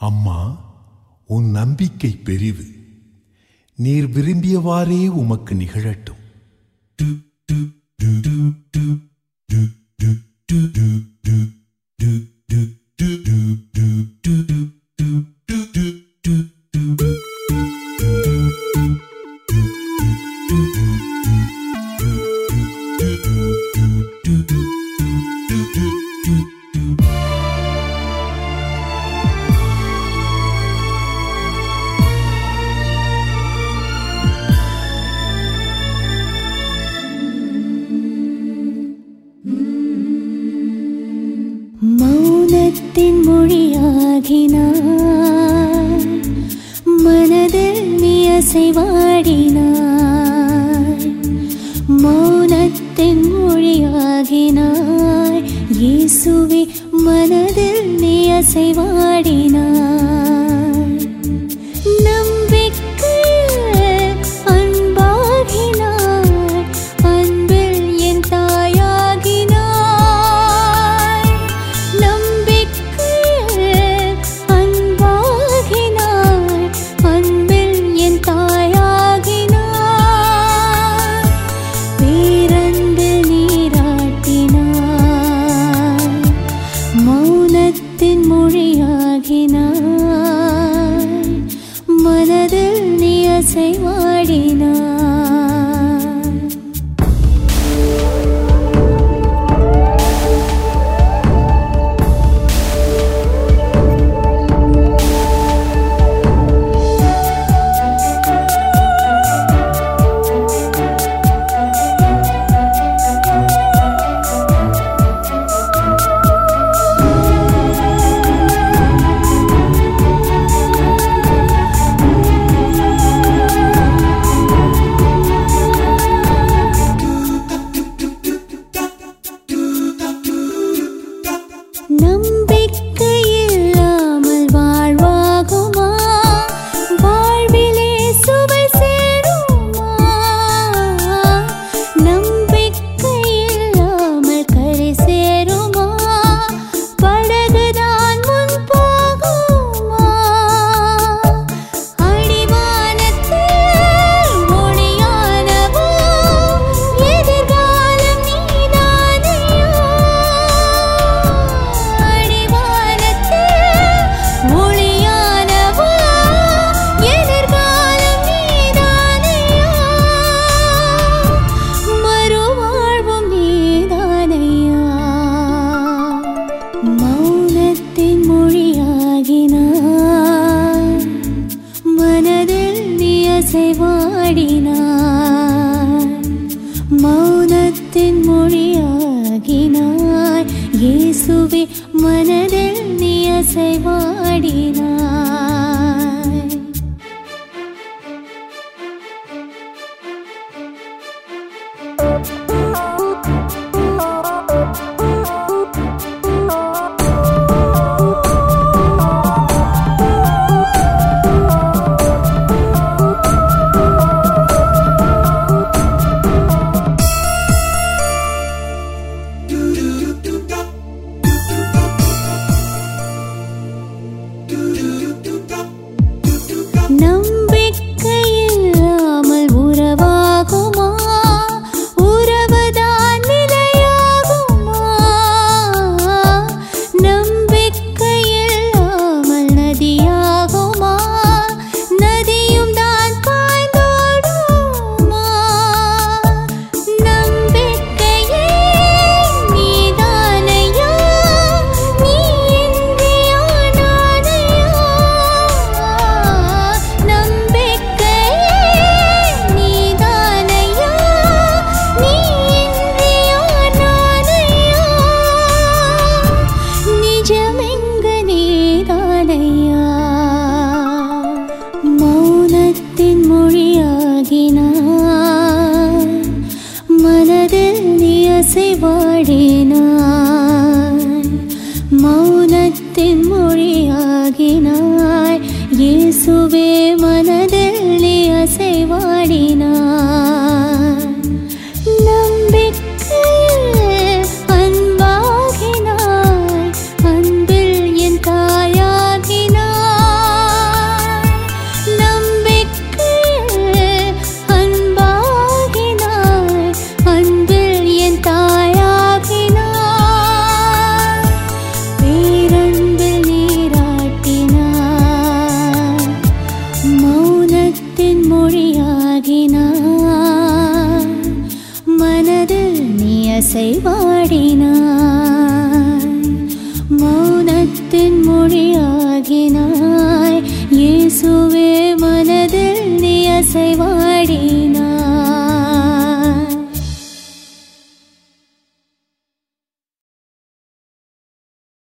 அம்மா உன் நம்பிக்கை பெரிது நீர் விரும்பியவாறே உமக்கு நிகழட்டும் மௌனத்தின் மொழியாகினார் மனதில் நீ அசைவாடினாய் மௌனத்தின் மொழியாகினாய் இயேசுவே மனதில் நீ அசைவாடினாய் நம்பிக்கையில் அன்பாகினாய் அன்பில் என் தாயாகினாய் நம்பிக்கையில் அன்பாகினாய் அன்பில் என் தாயாகினாய் பேரன்பில் நீராட்டினாய் மௌனத்தின் மொழியாகினாய் மனதில் நீ அசைவாடினாய் நம்பிக்கையில்லாமல் வாழ்வாகுமா வாழ்விலே சுவை சேருமா நம்பிக்கையில்லாமல் கரை சேருமா படகுதான் முன் போகுமா அடிவானத்தில் ஒளியானவோ எதிர்காலம் நீதானையா அடிவானத்தில் ஒளியானவோ எதிர்காலம் நீதானையா மறுவாழ்வும் நீதானையா மௌனத்தின் மொழியாகினாய் மனதில் நீ அசைவாடினாய் மௌனத்தின் மொழியாகினாய் இயேசுவே மனதில் நீ அசைவாடினாய் நம்பிக்கையில்லாமல் உறவாகுமா உறவுதான் நிலையாகுமா நம்பிக்கையில்லாமல் நதியாகுமா நதியும் தான் பாய்ந்தோடுமா நம்பிக்கையே நீதானையா நீ இன்றியா நானையா நம்பிக்கையே நீதானையா நீ இன்றியா நானையா நிஜமெங்க நீதானையா மௌனத்தின் மொழியாகினாய் மனதில் நீ அசைவாடினாய் மௌனத்தின் மொழியாகினாய் இயேசுவே மனதில் நீ அசைவாடினாய் நம்பிக்கையில் அன்பாகினாய் அன்பில் என் தாயாகினாய் அசைவாடினார்